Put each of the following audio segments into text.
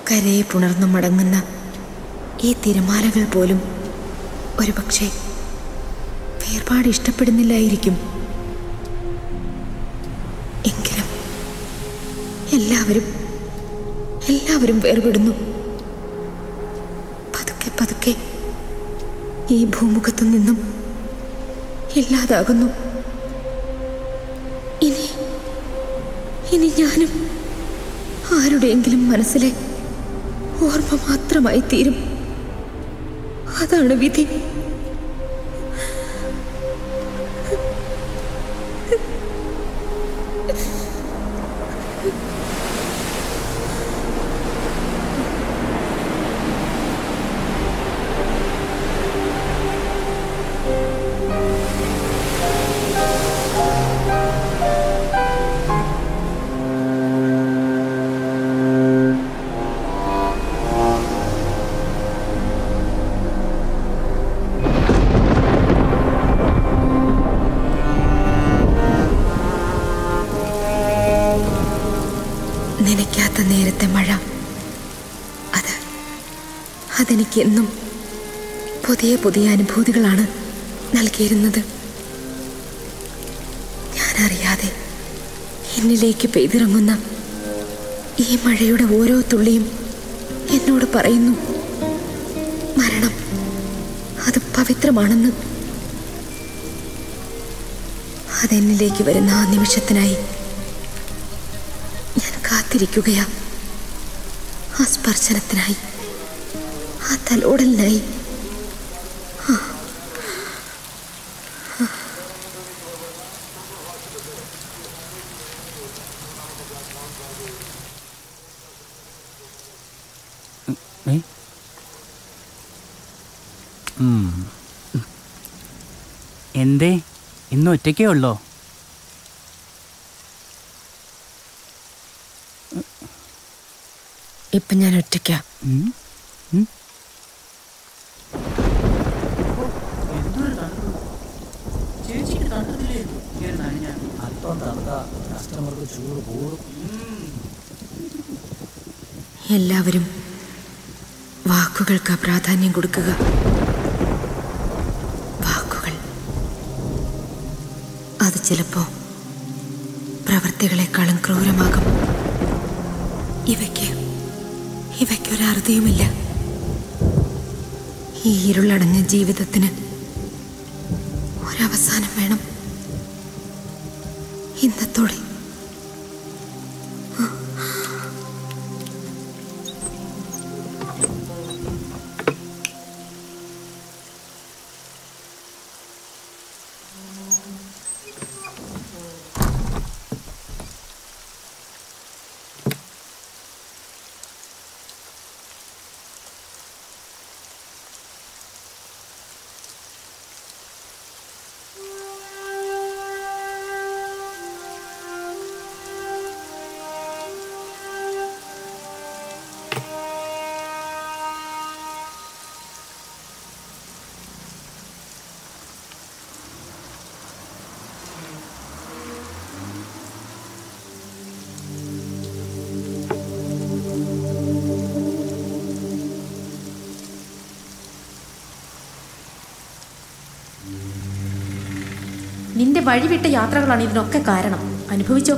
കരയെ പുണർന്നു മടങ്ങുന്ന ഈ തിരമാലകൾ പോലും ഒരുപക്ഷെ വേർപാട് ഇഷ്ടപ്പെടുന്നില്ലായിരിക്കും എങ്കിലും എല്ലാവരും എല്ലാവരും വേർപെടുന്നു പതുക്കെ പതുക്കെ ഈ ഭൂമുഖത്തു നിന്നും ഇല്ലാതാകുന്നു ഇനി ഇനി ഞാനും ആരുടെയെങ്കിലും മനസ്സിലെ ഓർമ്മ മാത്രമായി തീരും അതാണ് വിധി നനയ്ക്കാത്ത നേരത്തെ മഴ അത് അതെനിക്ക് എന്നും പുതിയ പുതിയ അനുഭൂതികളാണ് നൽകിയിരുന്നത് ഞാനറിയാതെ എന്നിലേക്ക് പെയ്തിറങ്ങുന്ന ഈ മഴയുടെ ഓരോ തുള്ളിയും എന്നോട് പറയുന്നു മരണം അത് പവിത്രമാണെന്ന് അതെന്നിലേക്ക് വരുന്ന ആ നിമിഷത്തിനായി ഞാൻ കാത്തിരിക്കുകയാ ആ സ്പർശനത്തിനായി ആ തലോടലിനായി ഏ? ഉം. എന്തേ ഇന്ന് ഒറ്റയ്ക്കേ ഉള്ളോ ഇപ്പൊ ഞാൻ ഒറ്റയ്ക്കാ ഉം? ഉം? എല്ലാവരും വാക്കുകൾക്ക് പ്രാധാന്യം കൊടുക്കുക വാക്കുകൾ അത് ചിലപ്പോ പ്രവൃത്തികളെക്കാളും ക്രൂരമാകും ഇവയ്ക്ക് ഇവയ്ക്കൊരറുതിയുമില്ല ഈ ഇരുളടഞ്ഞ ജീവിതത്തിന് ഒരവസാനം വേണം ഇന്നത്തോടെ നിന്റെ വഴിവിട്ട യാത്രകളാണ് ഇതിനൊക്കെ കാരണം അനുഭവിച്ചോ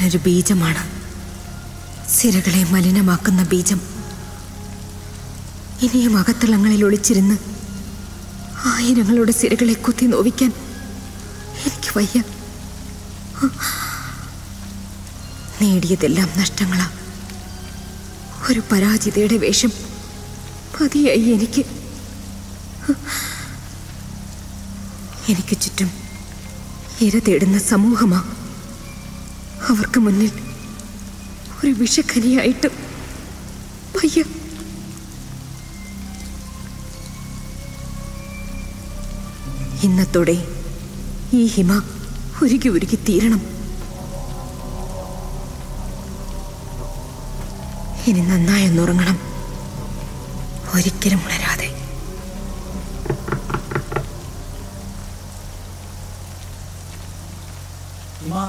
ഞാനൊരു ബീജമാണ് സിരകളെ മലിനമാക്കുന്ന ബീജം ഇനിയും അകത്തളങ്ങളിൽ ഒളിച്ചിരുന്ന് ആയിരങ്ങളുടെ സിരകളെ കുത്തി നോവിക്കാൻ എനിക്ക് വയ്യ നേടിയതെല്ലാം നഷ്ടങ്ങളാ ഒരു പരാജിതയുടെ വേഷം മതിയായി എനിക്ക് എനിക്ക് ചുറ്റും ഇര തേടുന്ന സമൂഹമാ അവർക്ക് മുന്നിൽ ഒരു വിഷഖനിയായിട്ട് വയ്യ ഇന്നത്തോടെ ഈ ഹിമ ഉരുകി ഉരുകി തീരണം ഇനി നന്നായൊന്നുറങ്ങണം ഒരിക്കലും ഉണരാതെ ഹിമ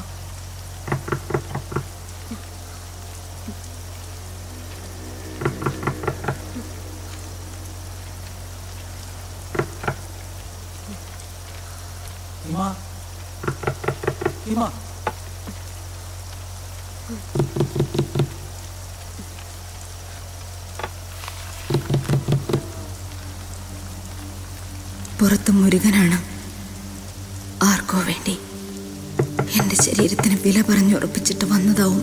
ഹിമ ഹിമ പുറത്തും മുരുകനാണ് ആർക്കോ വേണ്ടി എന്റെ ശരീരത്തിന് വില പറഞ്ഞുറപ്പിച്ചിട്ട് വന്നതാവും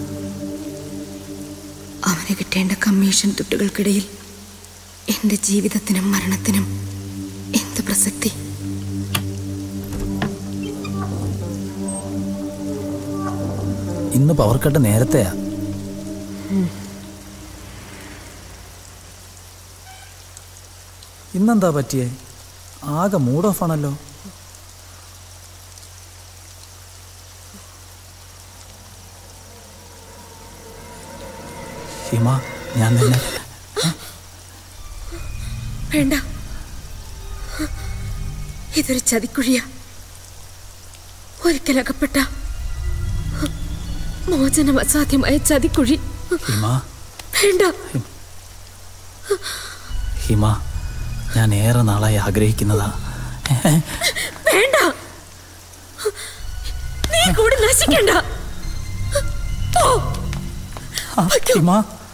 അവന് കിട്ടേണ്ട കമ്മീഷൻ തുട്ടുകൾക്കിടയിൽ എന്റെ ജീവിതത്തിനും മരണത്തിനും എന്ത് പ്രസക്തി ഇന്ന് പവർ കട്ട് നേരത്തെയാ ഇന്നെന്താ പറ്റിയേ ആകെ മൂഡ് ഓഫ് ആണല്ലോ ഹിമ ഞാൻ നിന്നെ വേണ്ട ഇതൊരു ചതിക്കുഴിയാ ഒരിക്കലകപ്പെട്ട മോചനം അസാധ്യമായ ചതിക്കുഴി ഹിമ വേണ്ട ഹിമ ഞാൻ ഏറെ നാളായി ആഗ്രഹിക്കുന്നതാ വേണ്ട നീ കൂടി നശിക്കണ്ട പോ. ആ, ഹിമ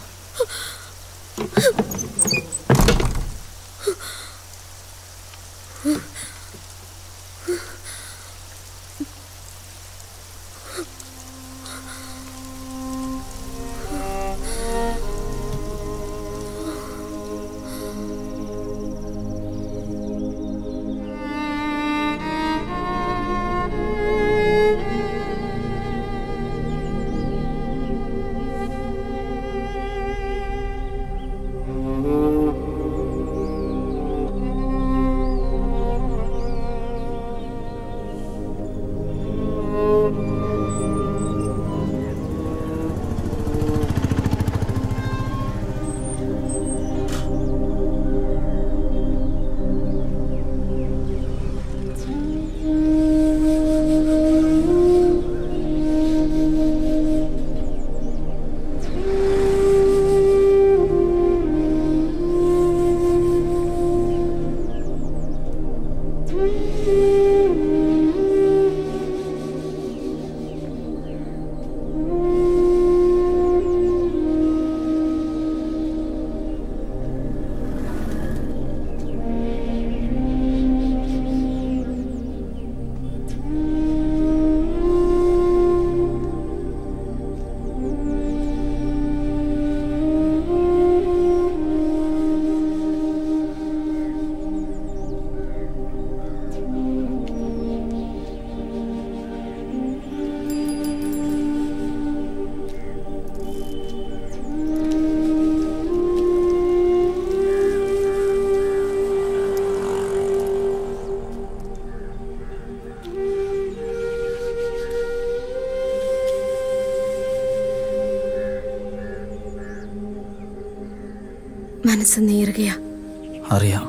മനസ്സ് നേറുകയാ അറിയാം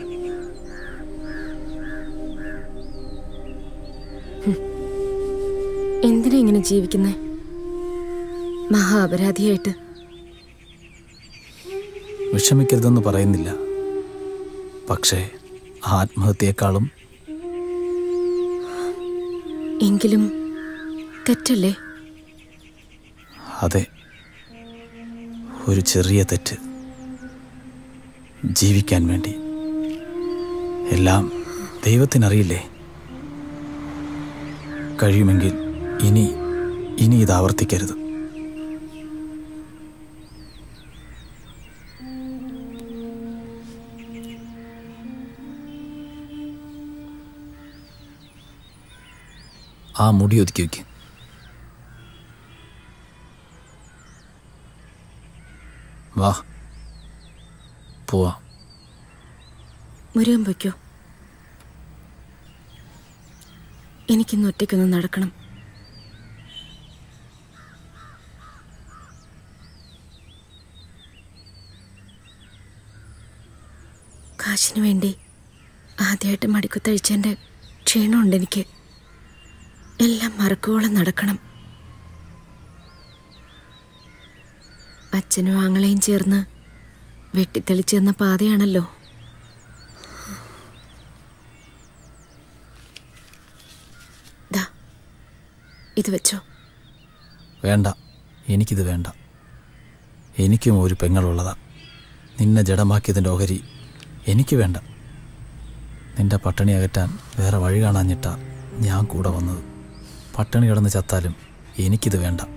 എന്തിനാ ഇങ്ങനെ ജീവിക്കുന്നേ മഹാ അപരാധിയായിട്ട് വിഷമിക്കരുതെന്ന് പറയുന്നില്ല പക്ഷേ ആത്മഹത്യയെക്കാളും എങ്കിലും തെറ്റല്ലേ അതെ ഒരു ചെറിയ തെറ്റ് ജീവിക്കാൻ വേണ്ടി എല്ലാം ദൈവത്തിനറിയില്ലേ കഴിയുമെങ്കിൽ ഇനി ഇനി ഇത് ആവർത്തിക്കരുത് ആ മുടി ഒതുക്കി വയ്ക്ക് വാ പോവാം മുരുകൻ പൊയ്ക്കോ എനിക്കിന്ന് ഒറ്റയ്ക്കൊന്ന് നടക്കണം കാശിനു വേണ്ടി ആദ്യമായിട്ട് മടിക്കുത്തഴിച്ചതിൻ്റെ ക്ഷീണമുണ്ട് എനിക്ക് എല്ലാം മറക്കുവോളം നടക്കണം അച്ഛനും ആങ്ങളെയും ചേർന്ന് വെട്ടിത്തെളിച്ചു തന്ന പാതയാണല്ലോ ദാ ഇത് വെച്ചോ വേണ്ട എനിക്കിത് വേണ്ട എനിക്കും ഒരു പെങ്ങളുള്ളതാ നിന്നെ ജഡമാക്കിയതിൻ്റെ ഓഹരി എനിക്ക് വേണ്ട നിന്റെ പട്ടിണി അകറ്റാൻ വേറെ വഴി കാണാഞ്ഞിട്ടാ ഞാൻ കൂടെ വന്നത് പട്ടിണി കിടന്ന് ചത്താലും എനിക്കിത് വേണ്ട